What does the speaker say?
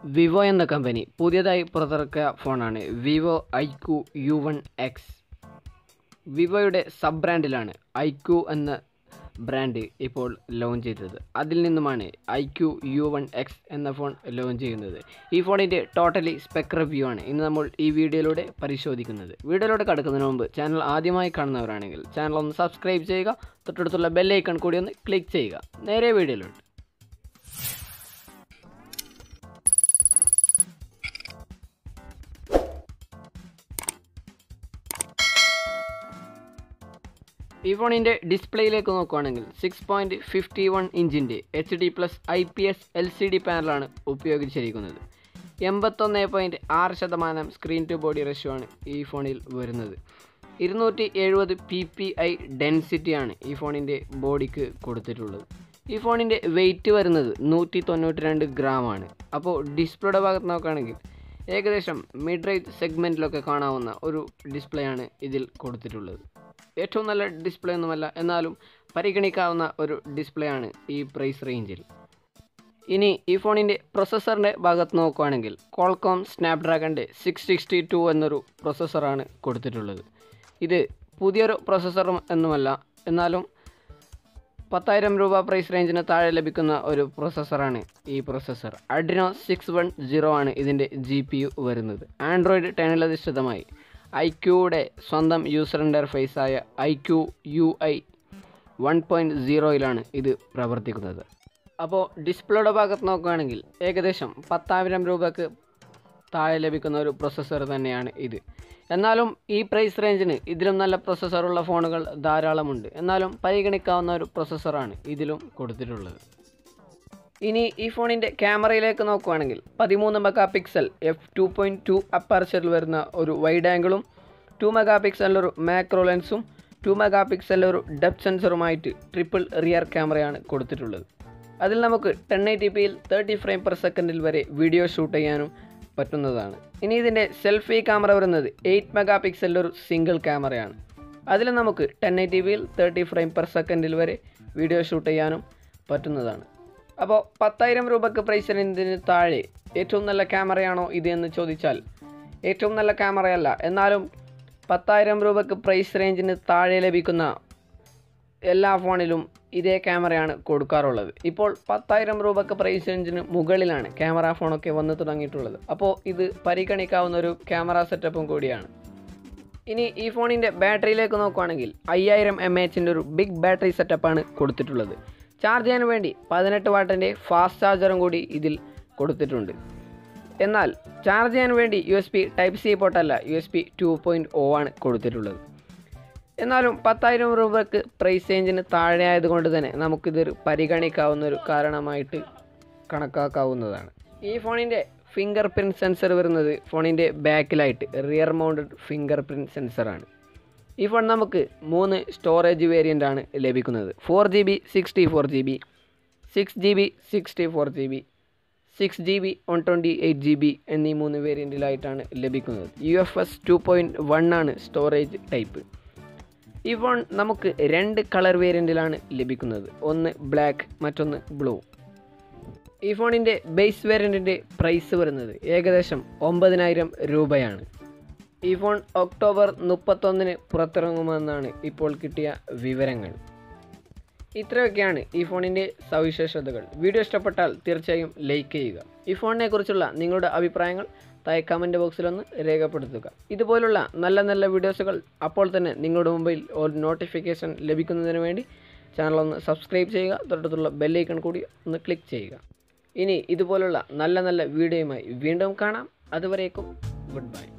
Vivo എന്ന company പുതിയതായി പുറത്തിറക്കിയ ഫോണാണ് Vivo iQOO U one X വിവോയുടെ സബ് ബ്രാൻഡിലാണ് ഐക്യു എന്ന ബ്രാൻഡ് ഇപ്പോൾ ലോഞ്ച് ചെയ്തത് അതിൽ നിന്നുമാണ് ഐക്യു യു വൺ എക്സ് എന്ന ഫോൺ ലോഞ്ച് ചെയ്യുന്നത് ഈ ഫോണിൻ്റെ ടോട്ടലി സ്പെക് റിവ്യൂ ആണ് ഇന്ന് നമ്മൾ ഈ വീഡിയോയിലൂടെ പരിശോധിക്കുന്നത് വീഡിയോയിലൂടെ കടക്കുന്നതിന് മുമ്പ് ചാനൽ ആദ്യമായി കാണുന്നവരാണെങ്കിൽ ചാനൽ ഒന്ന് സബ്സ്ക്രൈബ് ചെയ്യുക തൊട്ടടുത്തുള്ള ബെല്ലൈക്കൺ കൂടി ഒന്ന് ക്ലിക്ക് ചെയ്യുക നേരെ വീഡിയോയിലോട്ട് ഈ ഫോണിൻ്റെ ഡിസ്പ്ലേയിലേക്ക് നോക്കുകയാണെങ്കിൽ സിക്സ് പോയിൻറ്റ് ഫിഫ്റ്റി വൺ ഇഞ്ചിൻ്റെ H D plus I P S L C D പാനലാണ് ഉപയോഗിച്ചിരിക്കുന്നത് എൺപത്തൊന്ന് പോയിൻറ്റ് ആറ് ശതമാനം സ്ക്രീൻ ടു ബോഡി റേഷ്യോ ആണ് ഈ ഫോണിൽ വരുന്നത് ഇരുന്നൂറ്റി എഴുപത് പി പി ഐ ഡെൻസിറ്റിയാണ് ഈ ഫോണിൻ്റെ ബോഡിക്ക് കൊടുത്തിട്ടുള്ളത് ഈ ഫോണിൻ്റെ വെയിറ്റ് വരുന്നത് നൂറ്റി തൊണ്ണൂറ്റി രണ്ട് ഗ്രാമാണ് അപ്പോൾ ഡിസ്പ്ലേയുടെ ഭാഗത്ത് നോക്കുകയാണെങ്കിൽ ഏകദേശം മിഡ് റേഞ്ച് സെഗ്മെൻറ്റിലൊക്കെ കാണാവുന്ന ഒരു ഡിസ്പ്ലേ ആണ് ഇതിൽ കൊടുത്തിട്ടുള്ളത് ഏറ്റവും നല്ല ഡിസ്പ്ലേ ഒന്നുമല്ല എന്നാലും പരിഗണിക്കാവുന്ന ഒരു ഡിസ്പ്ലേ ആണ് ഈ പ്രൈസ് റേഞ്ചിൽ ഇനി ഈ ഫോണിൻ്റെ പ്രൊസസ്സറിൻ്റെ ഭാഗത്ത് നോക്കുകയാണെങ്കിൽ കോൾകോം സ്നാപ്ഡ്രാഗണിൻ്റെ സിക്സ് സിക്സ്റ്റി ടു എന്നൊരു പ്രൊസസ്സറാണ് കൊടുത്തിട്ടുള്ളത് ഇത് പുതിയൊരു പ്രൊസസ്സറും എന്നുമല്ല എന്നാലും പത്തായിരം രൂപ പ്രൈസ് റേഞ്ചിന് താഴെ ലഭിക്കുന്ന ഒരു പ്രൊസസ്സറാണ് ഈ processor Adreno six one zero ആണ് ഇതിൻ്റെ ജി പി യു വരുന്നത് ആൻഡ്രോയിഡ് ടെനിലധിഷ്ഠിതമായി ഐ ക്യൂയുടെ സ്വന്തം യൂസർ ഇൻ്റർഫേസായ iQOO U I one point സീറോയിലാണ് ഇത് പ്രവർത്തിക്കുന്നത് അപ്പോൾ ഡിസ്പ്ലേയുടെ ഭാഗത്ത് നോക്കുകയാണെങ്കിൽ ഏകദേശം പത്തായിരം രൂപയ്ക്ക് താഴെ ലഭിക്കുന്ന ഒരു പ്രൊസസ്സർ തന്നെയാണ് ഇത് എന്നാലും ഈ പ്രൈസ് റേഞ്ചിന് ഇതിലും നല്ല പ്രൊസസ്സറുള്ള ഫോണുകൾ ധാരാളമുണ്ട് എന്നാലും പരിഗണിക്കാവുന്ന ഒരു പ്രൊസസ്സറാണ് ഇതിലും കൊടുത്തിട്ടുള്ളത് ഇനി ഈ ഫോണിൻ്റെ ക്യാമറയിലേക്ക് നോക്കുകയാണെങ്കിൽ പതിമൂന്ന് megapixel F two point two അപ്പർച്ചറിൽ വരുന്ന ഒരു വൈഡ് ആംഗിളും ടു മെഗാ പിക്സലിലൊരു മാക്രോ ലെൻസും ടു മെഗാ പിക്സലിലൊരു ഡെപ്ത് സെൻസറുമായിട്ട് ട്രിപ്പിൾ റിയർ ക്യാമറയാണ് കൊടുത്തിട്ടുള്ളത് അതിൽ നമുക്ക് ടെൻ എയ്റ്റി പിയിൽ തേർട്ടി ഫ്രെയിം പെർ സെക്കൻഡിൽ വരെ വീഡിയോ ഷൂട്ട് ചെയ്യാനും പറ്റുന്നതാണ് ഇനി ഇതിൻ്റെ സെൽഫി ക്യാമറ വരുന്നത് എയ്റ്റ് മെഗാ പിക്സലിൻ്റെ ഒരു സിംഗിൾ ക്യാമറയാണ് അതിൽ നമുക്ക് ടെൻ എയ്റ്റി പിയിൽ തേർട്ടി ഫ്രെയിം പെർ സെക്കൻഡിൽ വരെ വീഡിയോ ഷൂട്ട് ചെയ്യാനും പറ്റുന്നതാണ് അപ്പോൾ പത്തായിരം രൂപയ്ക്ക് പ്രൈസ് റേഞ്ചിന് താഴെ ഏറ്റവും നല്ല ക്യാമറയാണോ ഇത് എന്ന് ചോദിച്ചാൽ ഏറ്റവും നല്ല ക്യാമറയല്ല എന്നാലും പത്തായിരം രൂപയ്ക്ക് പ്രൈസ് റേഞ്ചിന് താഴെ ലഭിക്കുന്ന എല്ലാ ഫോണിലും ഇതേ ക്യാമറയാണ് കൊടുക്കാറുള്ളത് ഇപ്പോൾ പത്തായിരം രൂപയ്ക്ക് പ്രൈസ് റേഞ്ചിന് മുകളിലാണ് ക്യാമറ ഫോണൊക്കെ വന്ന് തുടങ്ങിയിട്ടുള്ളത് അപ്പോൾ ഇത് പരിഗണിക്കാവുന്ന ഒരു ക്യാമറ സെറ്റപ്പും കൂടിയാണ് ഇനി ഈ ഫോണിൻ്റെ ബാറ്ററിയിലേക്ക് നോക്കുകയാണെങ്കിൽ അയ്യായിരം എം എച്ചിൻ്റെ ഒരു ബിഗ് ബാറ്ററി സെറ്റപ്പാണ് കൊടുത്തിട്ടുള്ളത് ചാർജ് ചെയ്യാൻ വേണ്ടി പതിനെട്ട് വാട്ടിൻ്റെ ഫാസ്റ്റ് ചാർജറും കൂടി ഇതിൽ കൊടുത്തിട്ടുണ്ട് എന്നാൽ ചാർജ് ചെയ്യാൻ വേണ്ടി U S B type C പോർട്ടല്ല U S B two point O ആണ് കൊടുത്തിട്ടുള്ളത് എന്നാലും പത്തായിരം രൂപയ്ക്ക് പ്രൈസ് റേഞ്ചിന് താഴെ ആയതുകൊണ്ട് തന്നെ നമുക്കിതൊരു പരിഗണിക്കാവുന്ന ഒരു കാരണമായിട്ട് കണക്കാക്കാവുന്നതാണ് ഈ ഫോണിൻ്റെ ഫിംഗർ പ്രിൻറ്റ് സെൻസർ വരുന്നത് ഫോണിൻ്റെ ബാക്കിലായിട്ട് റിയർ മൗണ്ടഡ് ഫിംഗർ പ്രിൻറ്റ് സെൻസറാണ് ഈ ഫോൺ നമുക്ക് മൂന്ന് സ്റ്റോറേജ് വേരിയൻ്റ് ആണ് ലഭിക്കുന്നത് four G B sixty four G B six G B sixty four G B six G B one twenty eight G B എന്നീ മൂന്ന് വേരിയൻറ്റിലായിട്ടാണ് ലഭിക്കുന്നത് U F S two point one ആണ് storage type ഈ phone നമുക്ക് രണ്ട് colour വേരിയൻറ്റിലാണ് ലഭിക്കുന്നത് ഒന്ന് ബ്ലാക്ക് മറ്റൊന്ന് ബ്ലൂ ഈ ഫോണിൻ്റെ ബേസ് വേരിയൻറ്റിൻ്റെ പ്രൈസ് വരുന്നത് ഏകദേശം ഒമ്പതിനായിരം രൂപയാണ് ഈ ഫോൺ ഒക്ടോബർ മുപ്പത്തൊന്നിന് പുറത്തിറങ്ങുമെന്നാണ് ഇപ്പോൾ കിട്ടിയ വിവരങ്ങൾ ഇത്രയൊക്കെയാണ് ഈ ഫോണിൻ്റെ സവിശേഷതകൾ വീഡിയോ ഇഷ്ടപ്പെട്ടാൽ തീർച്ചയായും ലൈക്ക് ചെയ്യുക ഈ ഫോണിനെ കുറിച്ചുള്ള നിങ്ങളുടെ അഭിപ്രായങ്ങൾ താഴെ കമൻറ്റ് ബോക്സിലൊന്ന് രേഖപ്പെടുത്തുക ഇതുപോലുള്ള നല്ല നല്ല വീഡിയോസുകൾ അപ്പോൾ തന്നെ നിങ്ങളുടെ മുമ്പിൽ ഒരു നോട്ടിഫിക്കേഷൻ ലഭിക്കുന്നതിന് വേണ്ടി ചാനൽ ഒന്ന് സബ്സ്ക്രൈബ് ചെയ്യുക തൊട്ടടുത്തുള്ള ബെല്ലൈക്കൺ കൂടി ഒന്ന് ക്ലിക്ക് ചെയ്യുക ഇനി ഇതുപോലുള്ള നല്ല നല്ല വീഡിയോയുമായി വീണ്ടും കാണാം അതുവരേക്കും ഗുഡ് ബൈ